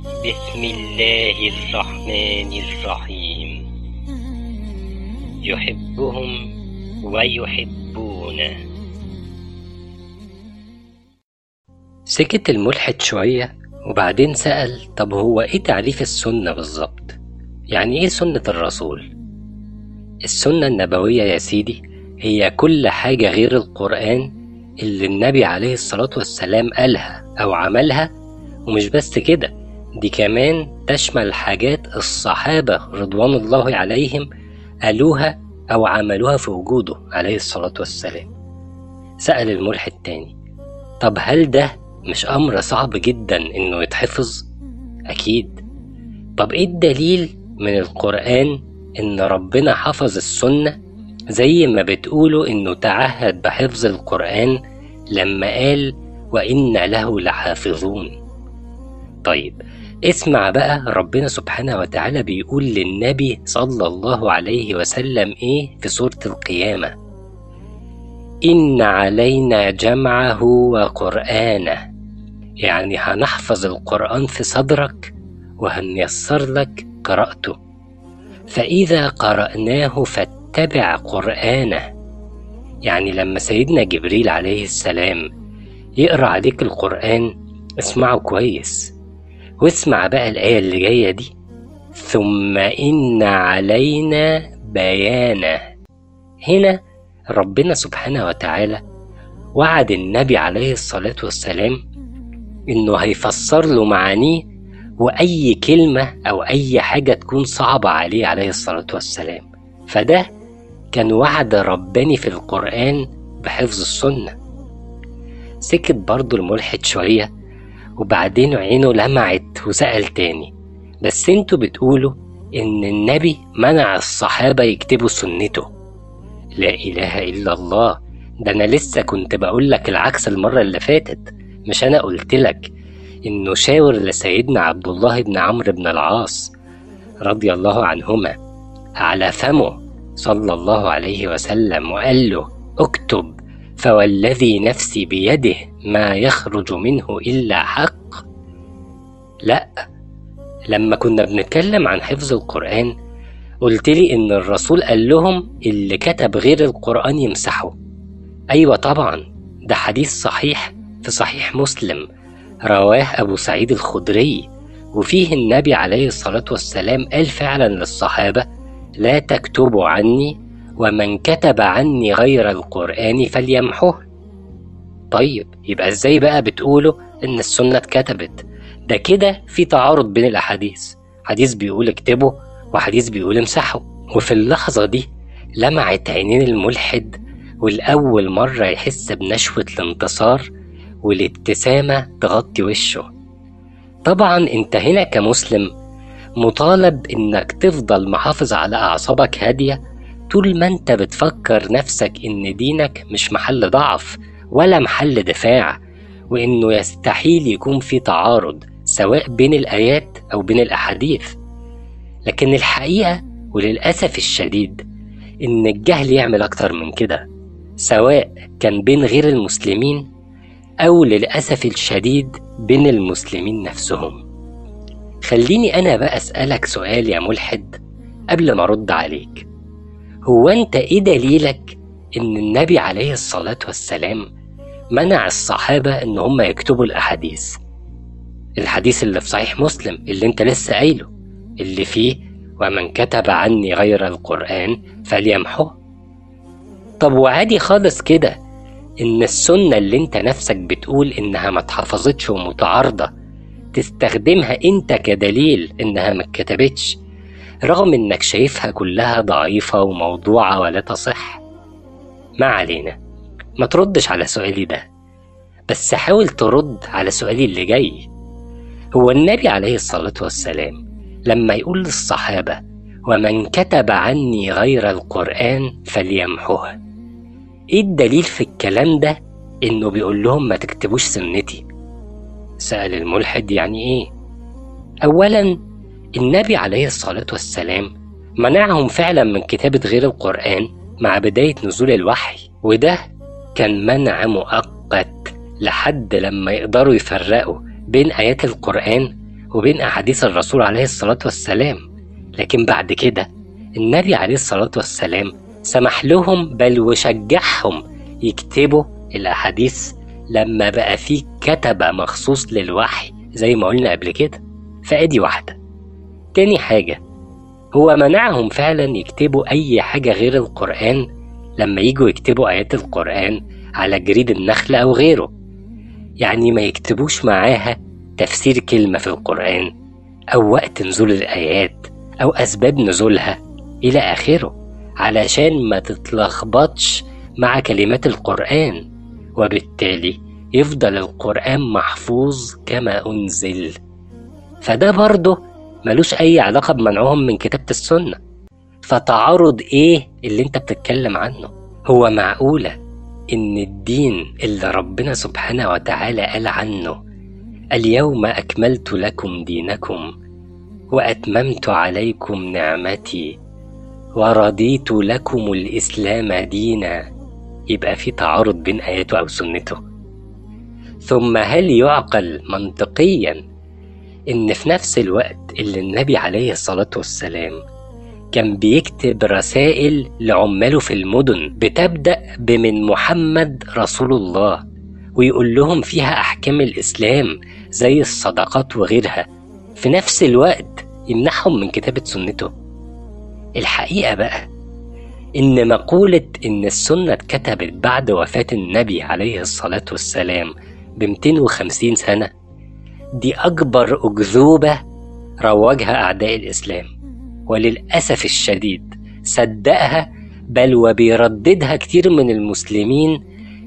بسم الله الرحمن الرحيم يحبهم ويحبونه سكت الملحد شوية وبعدين سأل طب هو ايه تعريف السنة بالظبط؟ يعني ايه سنة الرسول؟ السنة النبوية يا سيدي هي كل حاجة غير القرآن اللي النبي عليه الصلاة والسلام قالها أو عملها ومش بس كده دي كمان تشمل حاجات الصحابة رضوان الله عليهم قالوها أو عملوها في وجوده عليه الصلاة والسلام سأل الملحد تاني طب هل ده مش أمر صعب جدا إنه يتحفظ؟ أكيد طب إيه الدليل من القرآن إن ربنا حفظ السنة زي ما بتقولوا إنه تعهد بحفظ القرآن لما قال وإن له لحافظون طيب اسمع بقى ربنا سبحانه وتعالى بيقول للنبي صلى الله عليه وسلم ايه في سورة القيامة إن علينا جمعه وقرآنه يعني هنحفظ القرآن في صدرك وهنيسر لك قراءته فإذا قرأناه فاتبع قرآنه يعني لما سيدنا جبريل عليه السلام يقرأ عليك القرآن اسمعه كويس واسمع بقى الآية اللي جاية دي ثم إن علينا بيانه هنا ربنا سبحانه وتعالى وعد النبي عليه الصلاة والسلام إنه هيفسر له معانيه وأي كلمة أو أي حاجة تكون صعبة عليه عليه الصلاة والسلام فده كان وعد رباني في القرآن بحفظ السنة سكت برضه الملحد شوية وبعدين عينه لمعت وسأل تاني بس انتوا بتقولوا إن النبي منع الصحابة يكتبوا سنته لا إله إلا الله ده أنا لسه كنت بقول لك العكس المرة اللي فاتت مش أنا قلت لك إنه شاور لسيدنا عبد الله بن عمرو بن العاص رضي الله عنهما على فمه صلى الله عليه وسلم وقال له اكتب فوالذي نفسي بيده ما يخرج منه إلا حق لا لما كنا بنتكلم عن حفظ القرآن قلت لي إن الرسول قال لهم اللي كتب غير القرآن يمسحه أيوة طبعا ده حديث صحيح في صحيح مسلم رواه أبو سعيد الخدري وفيه النبي عليه الصلاة والسلام قال فعلا للصحابة لا تكتبوا عني ومن كتب عني غير القرآن فليمحوه طيب يبقى ازاي بقى بتقولوا ان السنة اتكتبت ده كده في تعارض بين الأحاديث حديث بيقول اكتبوا وحديث بيقول امسحوا وفي اللحظة دي لمعت عينين الملحد والأول مرة يحس بنشوة الانتصار والابتسامة تغطي وشه طبعا انت هنا كمسلم مطالب انك تفضل محافظ على أعصابك هادية طول ما انت بتفكر نفسك ان دينك مش محل ضعف ولا محل دفاع وانه يستحيل يكون في تعارض سواء بين الآيات أو بين الأحاديث لكن الحقيقة وللأسف الشديد إن الجهل يعمل أكتر من كده سواء كان بين غير المسلمين أو للأسف الشديد بين المسلمين نفسهم خليني أنا بقى أسألك سؤال يا ملحد قبل ما أرد عليك هو أنت إيه دليلك إن النبي عليه الصلاة والسلام منع الصحابة إن هم يكتبوا الأحاديث الحديث اللي في صحيح مسلم اللي أنت لسه قايله اللي فيه ومن كتب عني غير القرآن فليمحوه طب وعادي خالص كده إن السنة اللي أنت نفسك بتقول إنها ما اتحفظتش ومتعارضة تستخدمها أنت كدليل إنها ما اتكتبتش رغم إنك شايفها كلها ضعيفة وموضوعة ولا تصح ما علينا ما تردش على سؤالي ده بس حاول ترد على سؤالي اللي جاي هو النبي عليه الصلاة والسلام لما يقول للصحابة ومن كتب عني غير القرآن فليمحوه ايه الدليل في الكلام ده انه بيقول لهم ما تكتبوش سنتي سأل الملحد يعني ايه اولا النبي عليه الصلاة والسلام منعهم فعلا من كتابة غير القرآن مع بداية نزول الوحي وده كان منع مؤقت لحد لما يقدروا يفرقوا بين آيات القرآن وبين أحاديث الرسول عليه الصلاة والسلام لكن بعد كده النبي عليه الصلاة والسلام سمح لهم بل وشجعهم يكتبوا الأحاديث لما بقى فيه كتبة مخصوص للوحي زي ما قلنا قبل كده فأدي واحدة تاني حاجة هو منعهم فعلا يكتبوا أي حاجة غير القرآن لما يجوا يكتبوا آيات القرآن على جريد النخل أو غيره يعني ما يكتبوش معاها تفسير كلمة في القرآن أو وقت نزول الآيات أو أسباب نزولها إلى آخره علشان ما تتلخبطش مع كلمات القرآن وبالتالي يفضل القرآن محفوظ كما أنزل فده برضه ملوش أي علاقة بمنعهم من كتابة السنة فتعارض إيه اللي أنت بتتكلم عنه هو معقولة إن الدين اللي ربنا سبحانه وتعالى قال عنه اليوم أكملت لكم دينكم وأتممت عليكم نعمتي ورضيت لكم الإسلام دينا يبقى في تعارض بين آياته أو سنته ثم هل يعقل منطقيا إن في نفس الوقت اللي النبي عليه الصلاة والسلام كان بيكتب رسائل لعماله في المدن بتبدأ بمن محمد رسول الله ويقول لهم فيها أحكام الإسلام زي الصدقات وغيرها في نفس الوقت يمنعهم من كتابة سنته الحقيقة بقى إن مقولة إن السنة اتكتبت بعد وفاة النبي عليه الصلاة والسلام ب 250 سنة دي أكبر أكذوبة روجها أعداء الإسلام وللأسف الشديد صدقها بل وبيرددها كتير من المسلمين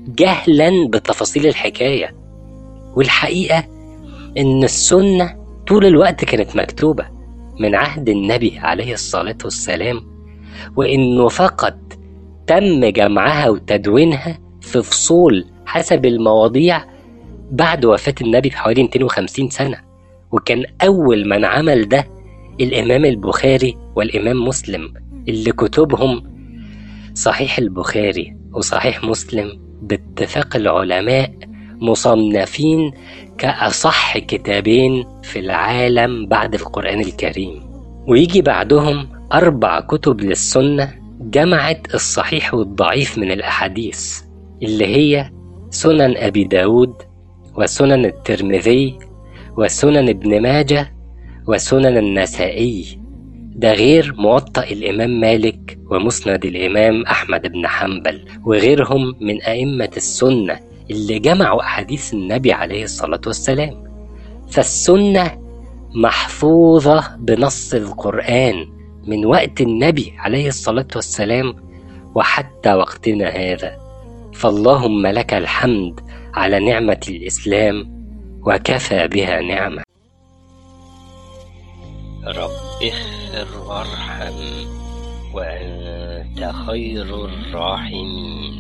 جهلا بتفاصيل الحكاية والحقيقة إن السنة طول الوقت كانت مكتوبة من عهد النبي عليه الصلاة والسلام وإنه فقط تم جمعها وتدوينها في فصول حسب المواضيع بعد وفاة النبي بحوالي 250 سنة وكان أول من عمل ده الإمام البخاري والإمام مسلم اللي كتبهم صحيح البخاري وصحيح مسلم باتفاق العلماء مصنفين كأصح كتابين في العالم بعد القرآن الكريم ويجي بعدهم أربع كتب للسنة جمعت الصحيح والضعيف من الأحاديث اللي هي سنن أبي داود وسنن الترمذي وسنن ابن ماجه وسنن النسائي ده غير موطأ الإمام مالك ومسند الإمام أحمد بن حنبل وغيرهم من أئمة السنة اللي جمعوا أحاديث النبي عليه الصلاة والسلام فالسنة محفوظة بنص القرآن من وقت النبي عليه الصلاة والسلام وحتى وقتنا هذا فاللهم لك الحمد على نعمة الإسلام وكفى بها نعمة رب اغفر وارحم وأنت خير الراحمين